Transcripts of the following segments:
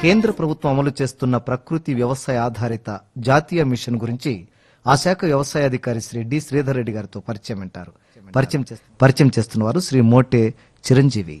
కేంద్ర ప్రభుత్వం అమలు చేస్తున్న ప్రకృతి వ్యవసాయ ఆధారిత జాతీయ మిషన్ గురించి ఆ శాఖ వ్యవసాయ అధికారి శ్రీ డి శ్రీధర్ రెడ్డి గారితో పరిచయం అంటారు పరిచయం చేస్తు- పరిచయం చేస్తున్నవారు శ్రీ మోటే చిరంజీవి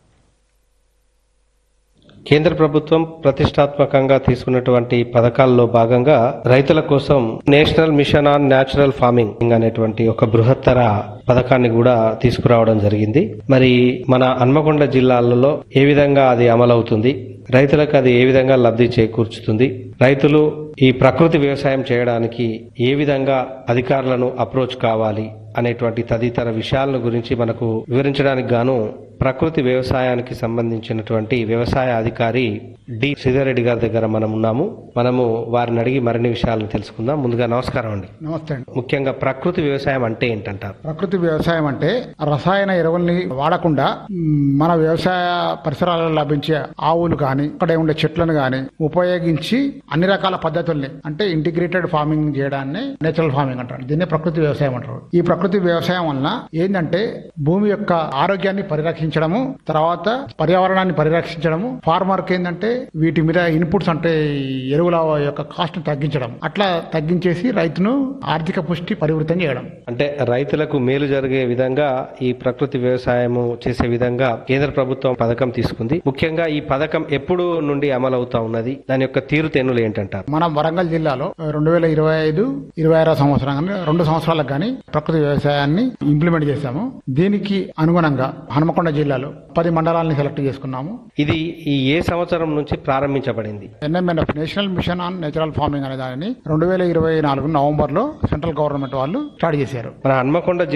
కేంద్ర ప్రభుత్వం ప్రతిష్టాత్మకంగా తీసుకున్నటువంటి పథకాల్లో భాగంగా రైతుల కోసం national mission on natural farming అనేటువంటి ఒక బృహత్తర పథకాన్ని కూడా తీసుకురావడం జరిగింది మరి మన హన్మకొండ జిల్లాలలో ఏ విధంగా అది అమలవుతుంది రైతులకు అది ఏ విధంగా లబ్ధి చేకూర్చుతుంది రైతులు ఈ ప్రకృతి వ్యవసాయం చేయడానికి ఏ విధంగా అధికారులను అప్రోచ్ కావాలి అనేటువంటి తదితర విషయాల గురించి మనకు వివరించడానికి గాను ప్రకృతి వ్యవసాయానికి సంబంధించినటువంటి వ్యవసాయ అధికారి డి శ్రీధర్ రెడ్డి గారి దగ్గర మనం ఉన్నాము మనము వారిని అడిగి మరిన్ని విషయాలను తెలుసుకుందాం ముందుగా నమస్కారం అండి నమస్తే అండి ముఖ్యంగా ప్రకృతి వ్యవసాయం అంటే ఏంటంటారు ప్రకృతి వ్యవసాయం అంటే రసాయన ఎరువుల్ని వాడకుండా మ్, మన వ్యవసాయ పరిసరాలలో లభించే ఆవులు కానీ అక్కడే ఉండే చెట్లను కానీ ఉపయోగించి అన్ని రకాల పద్ధతుల్ని అంటే ఇంటిగ్రేటెడ్ ఫార్మింగ్ చేయడాన్ని నేచురల్ ఫార్మింగ్ అంటారు దీన్నే ప్రకృతి వ్యవసాయం అంటారు ఈ ప్రకృతి వ్యవసాయం వలన ఏంటంటే భూమి యొక్క ఆరోగ్యాన్ని పరిరక్షించడము తర్వాత పర్యావరణాన్ని పరిరక్షించడము ఫార్మర్ కి ఏంటంటే వీటి మీద ఇన్పుట్స్ అంటే ఈ ఎరువుల యొక్క కాస్ట్ తగ్గించడం అట్లా తగ్గించేసి రైతును ఆర్థిక పుష్టి పరివృతం చేయడం అంటే రైతులకు మేలు జరిగే విధంగా ఈ ప్రకృతి వ్యవసాయము చేసే విధంగా కేంద్ర ప్రభుత్వం పథకం తీసుకుంది ముఖ్యంగా ఈ పథకం ఎప్పుడు నుండి అమలవుతా ఉన్నది దాని యొక్క తీరుతెన్నులు ఏంటంటారు మనం వరంగల్ జిల్లాలో రెండు వేల ఇరవై ఐదు ఇరవై ఆరో సంవత్సరం కానీ రెండు సంవత్సరాలకు కానీ ప్రకృతి వ్యవసాయాన్ని ఇంప్లిమెంట్ చేశాము దీనికి అనుగుణంగా హనుమకొండ జిల్లాలో పది మండలాన్ని సెలెక్ట్ చేసుకున్నాము ఇది ఈ ఏ సంవత్సరం నుంచి ప్రారంభించబడింది NMNF national mission on natural farming అనే దానిని రెండు వేల ఇరవై నాలుగు నవంబర్ లో సెంట్రల్ గవర్నమెంట్ వాళ్ళు స్టార్ట్ చేశారు మన హన్మకొండ